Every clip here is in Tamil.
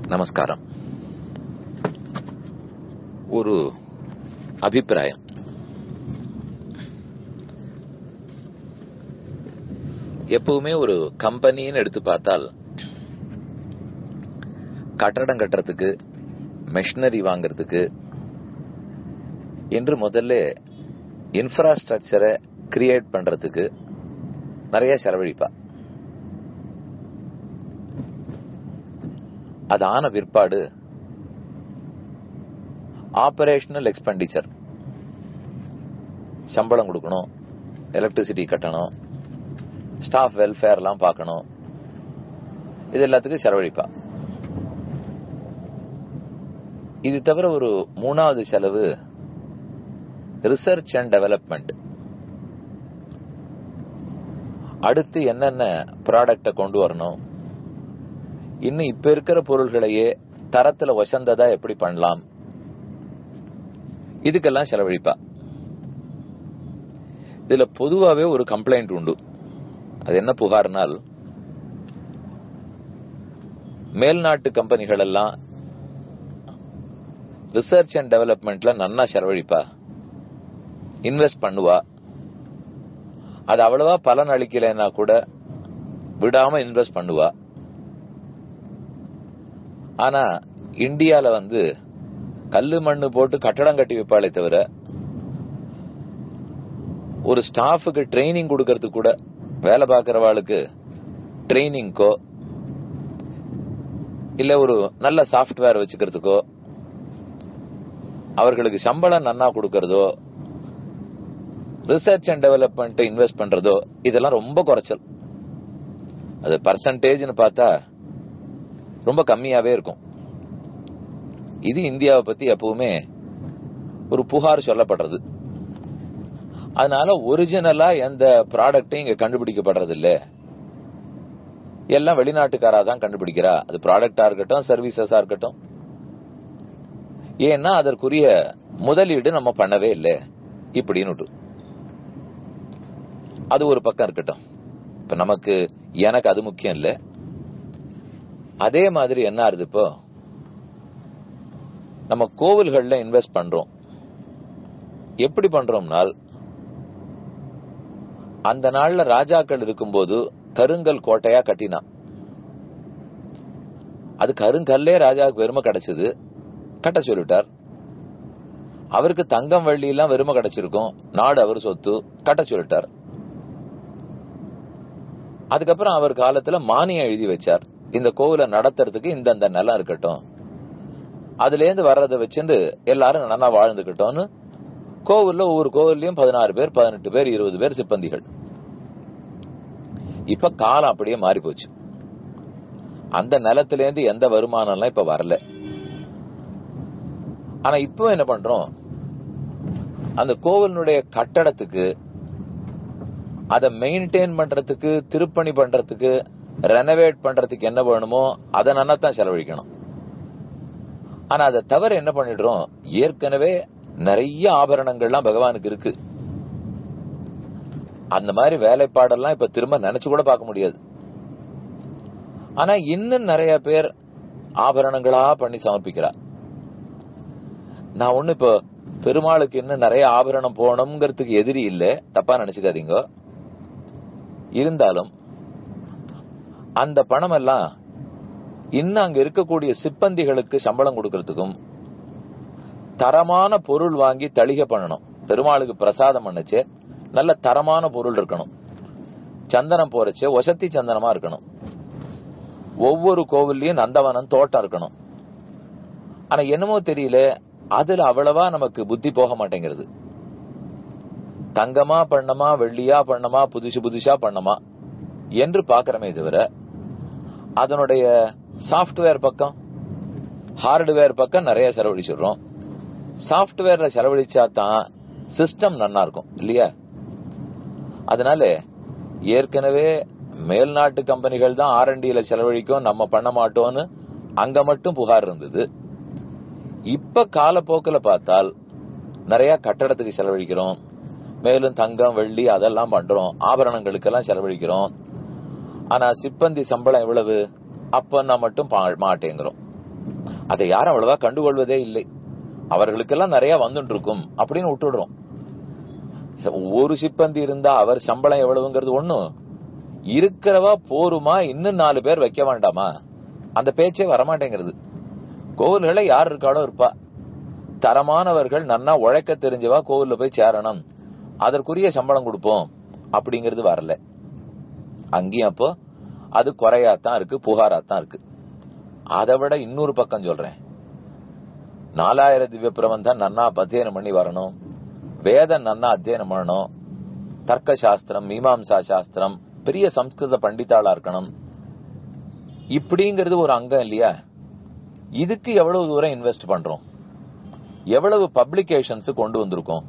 நமஸ்காரம் ஒரு அபிப்பிராயம் எப்பவுமே ஒரு கம்பெனின்னு எடுத்து பார்த்தால் கட்டடம் கட்டுறதுக்கு மெஷினரி வாங்குறதுக்கு என்று முதல்ல இன்ஃப்ராஸ்ட்ரக்சரை கிரியேட் பண்றதுக்கு நிறைய செலவழிப்பா அது ஆன பிற்பாடு ஆபரேஷனல் எக்ஸ்பெண்டிச்சர் சம்பளம் கொடுக்கணும் எலக்ட்ரிசிட்டி கட்டணும் ஸ்டாஃப் வெல்ஃபேர்லாம் பார்க்கணும் இது எல்லாத்துக்கும் செலவழிப்பா இது தவிர ஒரு மூணாவது செலவு ரிசர்ச் அண்ட் டெவலப்மெண்ட் அடுத்து என்னென்ன ப்ராடக்ட கொண்டு வரணும் இன்னும் இப்ப இருக்கிற பொருள்களையே தரத்துல வசந்ததா எப்படி பண்ணலாம் இதுக்கெல்லாம் செலவழிப்பா இதுல பொதுவாவே ஒரு கம்ப்ளைண்ட் உண்டு அது என்ன புகார்னால் மேல்நாட்டு கம்பெனிகள் எல்லாம் ரிசர்ச் அண்ட் டெவலப்மெண்ட்ல நன்னா செலவழிப்பா இன்வெஸ்ட் பண்ணுவா அது அவ்வளவா பலன் அளிக்கலைன்னா கூட விடாம இன்வெஸ்ட் பண்ணுவா ஆனா இந்தியால வந்து கல்லு மண்ணு போட்டு கட்டடம் கட்டி வைப்பாளே தவிர ஒரு ஸ்டாஃபுக்கு ட்ரைனிங் கொடுக்கறதுக்கு கூட வேலை பார்க்கறவாளுக்கு ட்ரைனிங்க்கோ இல்ல ஒரு நல்ல சாஃப்ட்வேர் வச்சுக்கிறதுக்கோ அவர்களுக்கு சம்பளம் நன்னா கொடுக்கறதோ ரிசர்ச் அண்ட் டெவலப்மெண்ட் இன்வெஸ்ட் பண்றதோ இதெல்லாம் ரொம்ப குறைச்சல் அது பர்சன்டேஜ்னு பார்த்தா ரொம்ப கம்மியாவே இருக்கும் இது இந்தியாவை பத்தி எப்பவுமே ஒரு புகார் சொல்லப்படுறது அதனால ஒரிஜினலா எந்த ப்ராடக்டும் இங்க கண்டுபிடிக்கப்படுறது இல்ல எல்லாம் வெளிநாட்டுக்காரா தான் கண்டுபிடிக்கிறா அது ப்ராடக்டா இருக்கட்டும் சர்வீசஸா இருக்கட்டும் ஏன்னா அதற்குரிய முதலீடு நம்ம பண்ணவே இல்லை இப்படின்னு அது ஒரு பக்கம் இருக்கட்டும் இப்ப நமக்கு எனக்கு அது முக்கியம் இல்ல அதே மாதிரி என்ன ஆறுது இப்போ நம்ம கோவில்கள்ல இன்வெஸ்ட் பண்றோம் எப்படி பண்றோம்னால் அந்த நாள்ல ராஜாக்கள் இருக்கும்போது கருங்கல் கோட்டையா கட்டினான் அது கருங்கல்லே ராஜாவுக்கு வெறுமை கிடைச்சது கட்ட சொல்லிட்டார் அவருக்கு தங்கம் வள்ளி எல்லாம் வெறுமை கிடைச்சிருக்கும் நாடு அவர் சொத்து கட்ட சொல்லிட்டார் அதுக்கப்புறம் அவர் காலத்துல மானியம் எழுதி வச்சார் இந்த கோவிலை நடத்துறதுக்கு இந்தந்த நிலம் இருக்கட்டும் அதுல இருந்து வர்றதை வச்சுட்டு எல்லாரும் நல்லா வாழ்ந்துக்கிட்டோம்னு கோவில்ல ஒவ்வொரு கோவில்லையும் பதினாறு பேர் பதினெட்டு பேர் இருபது பேர் சிப்பந்திகள் இப்ப காலம் அப்படியே மாறி போச்சு அந்த நிலத்துல இருந்து எந்த வருமானம்லாம் இப்ப வரல ஆனா இப்போ என்ன பண்றோம் அந்த கோவிலுடைய கட்டடத்துக்கு அதை மெயின்டைன் பண்றதுக்கு திருப்பணி பண்றதுக்கு ரெனோவேட் பண்றதுக்கு என்ன வேணுமோ அதை நல்லா தான் செலவழிக்கணும் ஆனா அதை தவிர என்ன பண்ணிடுறோம் ஏற்கனவே நிறைய ஆபரணங்கள்லாம் பகவானுக்கு இருக்கு அந்த மாதிரி வேலைப்பாடெல்லாம் இப்ப திரும்ப நினைச்சு கூட பார்க்க முடியாது ஆனா இன்னும் நிறைய பேர் ஆபரணங்களா பண்ணி சமர்ப்பிக்கிறா நான் ஒண்ணு இப்போ பெருமாளுக்கு இன்னும் நிறைய ஆபரணம் போகணுங்கிறதுக்கு எதிரி இல்ல தப்பா நினைச்சுக்காதீங்க இருந்தாலும் அந்த பணம் எல்லாம் இன்னும் அங்க இருக்கக்கூடிய சிப்பந்திகளுக்கு சம்பளம் கொடுக்கறதுக்கும் தரமான பொருள் வாங்கி தளிகை பண்ணணும் பெருமாளுக்கு பிரசாதம் பண்ணச்சே நல்ல தரமான பொருள் இருக்கணும் சந்தனம் போறச்சே ஒசத்தி சந்தனமா இருக்கணும் ஒவ்வொரு கோவில்லையும் நந்தவனம் தோட்டம் இருக்கணும் ஆனா என்னமோ தெரியல அதுல அவ்வளவா நமக்கு புத்தி போக மாட்டேங்கிறது தங்கமா பண்ணமா வெள்ளியா பண்ணமா புதுசு புதுசா பண்ணமா என்று பாக்கிறமே தவிர அதனுடைய சாப்ட்வேர் பக்கம் ஹார்ட்வேர் பக்கம் நிறைய செலவழிச்சிடுறோம் சாப்ட்வேர்ல செலவழிச்சா தான் சிஸ்டம் நன்னா இருக்கும் இல்லையா அதனால ஏற்கனவே மேல்நாட்டு கம்பெனிகள் தான் ஆர் டில செலவழிக்கும் நம்ம பண்ண மாட்டோம்னு அங்க மட்டும் புகார் இருந்தது இப்ப காலப்போக்கில் பார்த்தால் நிறைய கட்டடத்துக்கு செலவழிக்கிறோம் மேலும் தங்கம் வெள்ளி அதெல்லாம் பண்றோம் ஆபரணங்களுக்கெல்லாம் செலவழிக்கிறோம் ஆனா சிப்பந்தி சம்பளம் எவ்வளவு அப்பன்னா மட்டும் பா- மாட்டேங்கிறோம் அதை யாரும் அவ்வளவா கண்டுகொள்வதே இல்லை அவர்களுக்கெல்லாம் நிறைய வந்துட்டு இருக்கும் அப்படின்னு விட்டுடுறோம் ச- ஒரு சிப்பந்தி இருந்தா அவர் சம்பளம் எவ்வளவுங்கிறது ஒண்ணும் இருக்கிறவா போருமா இன்னும் நாலு பேர் வைக்க வேண்டாமா அந்த பேச்சே வரமாட்டேங்கிறது கோவில்களை யார் இருக்காளோ இருப்பா தரமானவர்கள் நன்னா உழைக்க தெரிஞ்சவா கோவில்ல போய் சேரணும் அதற்குரிய சம்பளம் கொடுப்போம் அப்படிங்கிறது வரல அங்கேயும் அப்போ அது குறையாத்தான் இருக்கு புகாராத்தான் இருக்கு அதை விட இன்னொரு பக்கம் சொல்றேன் நாலாயிரம் திவ்ய பிரபந்தம் நன்னா அத்தியனம் பண்ணி வரணும் வேதம் நன்னா அத்தியனம் பண்ணணும் தர்க்க சாஸ்திரம் மீமாம்சா சாஸ்திரம் பெரிய சம்ஸ்கிருத பண்டிதாளா இருக்கணும் இப்படிங்கிறது ஒரு அங்கம் இல்லையா இதுக்கு எவ்வளவு தூரம் இன்வெஸ்ட் பண்றோம் எவ்வளவு பப்ளிகேஷன்ஸ் கொண்டு வந்திருக்கோம்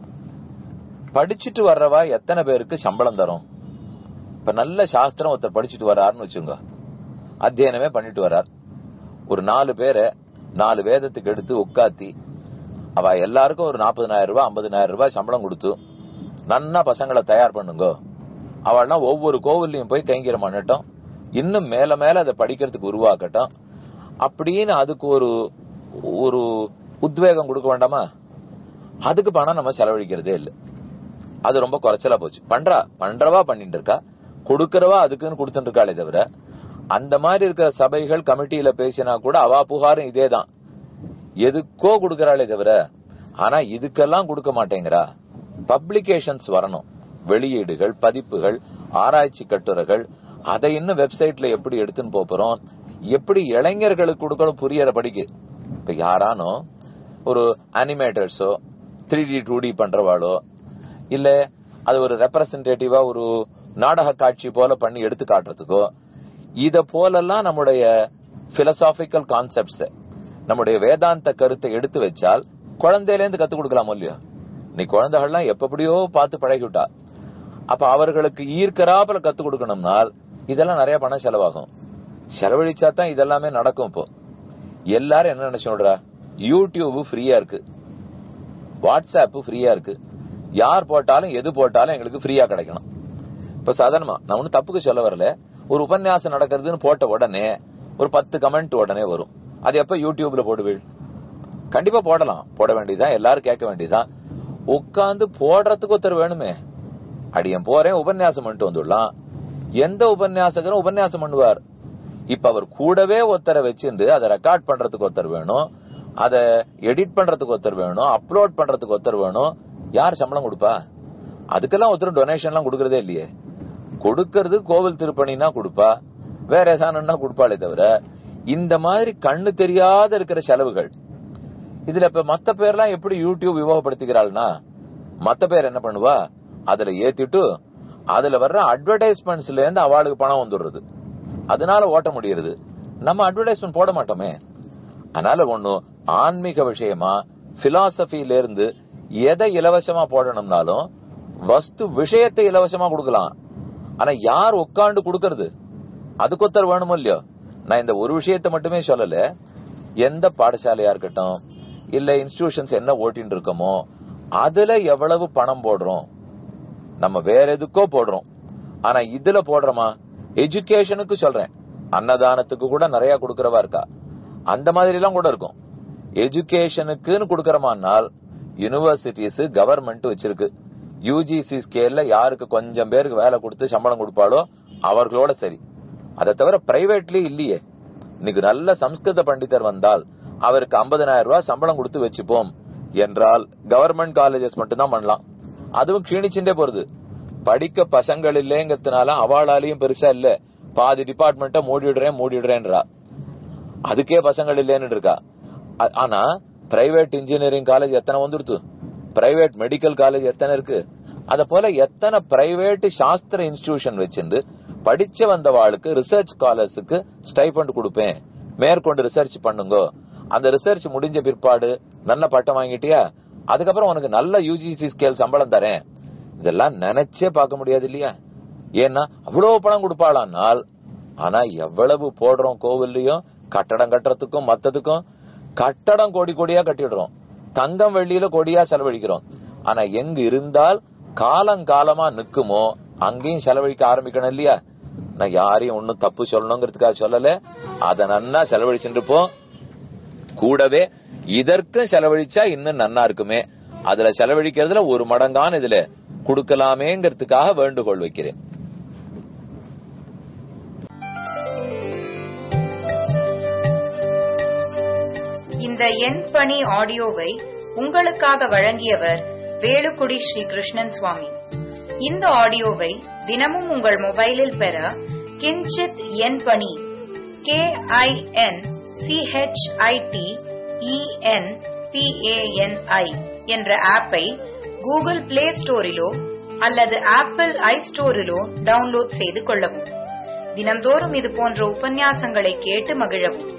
படிச்சுட்டு வர்றவா எத்தனை பேருக்கு சம்பளம் தரும் இப்ப நல்ல சாஸ்திரம் ஒருத்தர் படிச்சுட்டு வர்றாருன்னு வச்சுங்க அத்தியனமே பண்ணிட்டு வர்றார் ஒரு நாலு பேரை நாலு வேதத்துக்கு எடுத்து உட்காத்தி அவ எல்லாருக்கும் ஒரு நாற்பதனாயிரம் ரூபாய் ஐம்பதனாயிரம் ரூபாய் சம்பளம் கொடுத்து நன்னா பசங்களை தயார் பண்ணுங்க அவள்லாம் ஒவ்வொரு கோவில்லையும் போய் கைங்கரம் பண்ணட்டும் இன்னும் மேல மேல அதை படிக்கிறதுக்கு உருவாக்கட்டும் அப்படின்னு அதுக்கு ஒரு ஒரு உத்வேகம் கொடுக்க வேண்டாமா அதுக்கு பணம் நம்ம செலவழிக்கிறதே இல்லை அது ரொம்ப குறைச்சலா போச்சு பண்றா பண்றவா பண்ணிட்டு இருக்கா கொடுக்கறவா அதுக்குன்னு கொடுத்துட்டு இருக்காளே தவிர அந்த மாதிரி இருக்கிற சபைகள் கமிட்டியில பேசினா கூட அவா புகாரும் இதேதான் எதுக்கோ கொடுக்கறாளே தவிர ஆனா இதுக்கெல்லாம் கொடுக்க மாட்டேங்கிறா பப்ளிகேஷன்ஸ் வரணும் வெளியீடுகள் பதிப்புகள் ஆராய்ச்சி கட்டுரைகள் அதை இன்னும் வெப்சைட்ல எப்படி எடுத்துன்னு போப் போறோம் எப்படி இளைஞர்களுக்கு கொடுக்கணும் புரியற படிக்கு இப்ப யாரானோ ஒரு அனிமேட்டர்ஸோ த்ரீ டி டூ டி பண்றவாளோ இல்ல அது ஒரு ரெப்ரசன்டேட்டிவா ஒரு நாடக காட்சி போல பண்ணி எடுத்து காட்டுறதுக்கோ இத போலெல்லாம் நம்முடைய பிலசாபிக்கல் கான்செப்ட்ஸ் நம்முடைய வேதாந்த கருத்தை எடுத்து வச்சால் குழந்தையில இருந்து கத்து கொடுக்கலாம் இல்லையோ நீ குழந்தைகள்லாம் எப்படியோ பார்த்து பழகிவிட்டா அப்ப அவர்களுக்கு ஈர்க்கறாப்புல கத்து கொடுக்கணும்னால் இதெல்லாம் நிறைய பணம் செலவாகும் செலவழிச்சா தான் இதெல்லாமே நடக்கும் இப்போ எல்லாரும் என்ன நினைச்சு சொல்றா யூடியூப் ஃப்ரீயா இருக்கு வாட்ஸ்அப் ஃப்ரீயா இருக்கு யார் போட்டாலும் எது போட்டாலும் எங்களுக்கு ஃப்ரீயா கிடைக்கணும் இப்ப சாதாரணமா நான் ஒன்னும் தப்புக்கு சொல்ல வரல ஒரு உபன்யாசம் நடக்கிறதுன்னு போட்ட உடனே ஒரு பத்து கமெண்ட் உடனே வரும் அது எப்ப யூடியூப்ல போடுவீள் கண்டிப்பா போடலாம் போட வேண்டியதுதான் எல்லாரும் கேட்க வேண்டியதுதான் உட்கார்ந்து போடுறதுக்கு ஒருத்தர் வேணுமே அடியன் போறேன் உபன்யாசம் பண்ணிட்டு வந்துடலாம் எந்த உபன்யாசகரும் உபன்யாசம் பண்ணுவார் இப்ப அவர் கூடவே ஒருத்தரை வச்சிருந்து அதை ரெக்கார்ட் பண்றதுக்கு ஒருத்தர் வேணும் அதை எடிட் பண்றதுக்கு ஒருத்தர் வேணும் அப்லோட் பண்றதுக்கு ஒருத்தர் வேணும் யார் சம்பளம் கொடுப்பா அதுக்கெல்லாம் ஒருத்தர் டொனேஷன் எல்லாம் கொடுக்கறதே இல்லையே கொடுக்கறது கோவில் திருப்பணினா கொடுப்பா வேற ஏதானா கொடுப்பாளே தவிர இந்த மாதிரி கண்ணு தெரியாத இருக்கிற செலவுகள் இதுல இப்ப மத்த பேர்லாம் எப்படி யூடியூப் உபயோகப்படுத்திக்கிறாள்னா மத்த பேர் என்ன பண்ணுவா அதுல ஏத்திட்டு அதுல வர்ற அட்வர்டைஸ்மெண்ட்ஸ்ல இருந்து அவளுக்கு பணம் வந்துடுறது அதனால ஓட்ட முடியறது நம்ம அட்வர்டைஸ்மெண்ட் போட மாட்டோமே அதனால ஒண்ணு ஆன்மீக விஷயமா பிலாசபில இருந்து எதை இலவசமா போடணும்னாலும் வஸ்து விஷயத்தை இலவசமா கொடுக்கலாம் ஆனா யார் உட்கார்ந்து கொடுக்கறது அதுக்கு ஒருத்தர் வேணுமோ இல்லையோ நான் இந்த ஒரு விஷயத்தை மட்டுமே சொல்லல எந்த பாடசாலையா இருக்கட்டும் இல்ல இன்ஸ்டிடியூஷன்ஸ் என்ன ஓட்டின்னு இருக்கோமோ அதுல எவ்வளவு பணம் போடுறோம் நம்ம வேற எதுக்கோ போடுறோம் ஆனா இதுல போடுறோமா எஜுகேஷனுக்கு சொல்றேன் அன்னதானத்துக்கு கூட நிறைய கொடுக்கறவா இருக்கா அந்த மாதிரி எல்லாம் கூட இருக்கும் எஜுகேஷனுக்குன்னு கொடுக்கறமானால் யூனிவர்சிட்டிஸ் கவர்மெண்ட் வச்சிருக்கு யூஜிசி ஸ்கேல்ல யாருக்கு கொஞ்சம் பேருக்கு வேலை கொடுத்து சம்பளம் கொடுப்பாளோ அவர்களோட சரி அதை தவிர பிரைவேட்லயே இல்லையே இன்னைக்கு நல்ல சம்ஸ்கிருத பண்டிதர் வந்தால் அவருக்கு 50000 ரூபாய் சம்பளம் கொடுத்து வச்சுப்போம் என்றால் கவர்மெண்ட் காலேஜஸ் மட்டும்தான் பண்ணலாம் அதுவும் க்ஷீணிச்சுட்டே போறது படிக்க பசங்கள் இல்லைங்கிறதுனால அவளாலையும் பெருசா இல்ல பாதி டிபார்ட்மெண்ட்ட மூடிடுறேன் மூடிடுறேன்றா அதுக்கே பசங்கள் இல்லைன்னு இருக்கா ஆ- ஆனா பிரைவேட் இன்ஜினியரிங் காலேஜ் எத்தனை வந்துடுத்து பிரைவேட் மெடிக்கல் காலேஜ் எத்தனை இருக்கு அத போல எத்தனை பிரைவேட் சாஸ்திர இன்ஸ்டிடியூஷன் வச்சிருந்து படிச்ச வந்தவாளுக்கு ரிசர்ச் ஸ்காலர்ஸுக்கு ஸ்டைபண்ட் கொடுப்பேன் மேற்கொண்டு ரிசர்ச் பண்ணுங்க அந்த ரிசர்ச் முடிஞ்ச பிற்பாடு நல்ல பட்டம் வாங்கிட்டியா அதுக்கப்புறம் உனக்கு நல்ல யூஜிசி ஸ்கேல் சம்பளம் தரேன் இதெல்லாம் நினைச்சே பார்க்க முடியாது இல்லையா ஏன்னா அவ்வளவு பணம் கொடுப்பாளானால் ஆனா எவ்வளவு போடுறோம் கோவில்லையும் கட்டடம் கட்டுறதுக்கும் மத்ததுக்கும் கட்டடம் கோடி கோடியா கட்டிடுறோம் தங்கம் வெள்ளியில கோடியா செலவழிக்கிறோம் ஆனா எங்க இருந்தால் காலங்காலமா நிக்குமோ அங்கேயும் செலவழிக்க ஆரம்பிக்கணும் இல்லையா நான் யாரையும் ஒன்னும் தப்பு சொல்லணுங்கிறதுக்காக சொல்லல அத நன்னா செலவழிச்சுட்டு இருப்போம் கூடவே இதற்கும் செலவழிச்சா இன்னும் நன்னா இருக்குமே அதுல செலவழிக்கிறதுல ஒரு மடங்கான இதுல கொடுக்கலாமேங்கிறதுக்காக வேண்டுகோள் வைக்கிறேன் இந்த எண் பணி ஆடியோவை உங்களுக்காக வழங்கியவர் வேலுக்குடி ஸ்ரீ கிருஷ்ணன் சுவாமி இந்த ஆடியோவை தினமும் உங்கள் மொபைலில் பெற கிஞ்சித் எண் பணி கே ஐ என் சிஹெச்ஐடி இஎன் பிஏஎன்ஐ என்ற ஆப்பை கூகுள் பிளே ஸ்டோரிலோ அல்லது ஆப்பிள் ஐ ஸ்டோரிலோ டவுன்லோட் செய்து கொள்ளவும் தினம்தோறும் இது போன்ற உபன்யாசங்களை கேட்டு மகிழவும்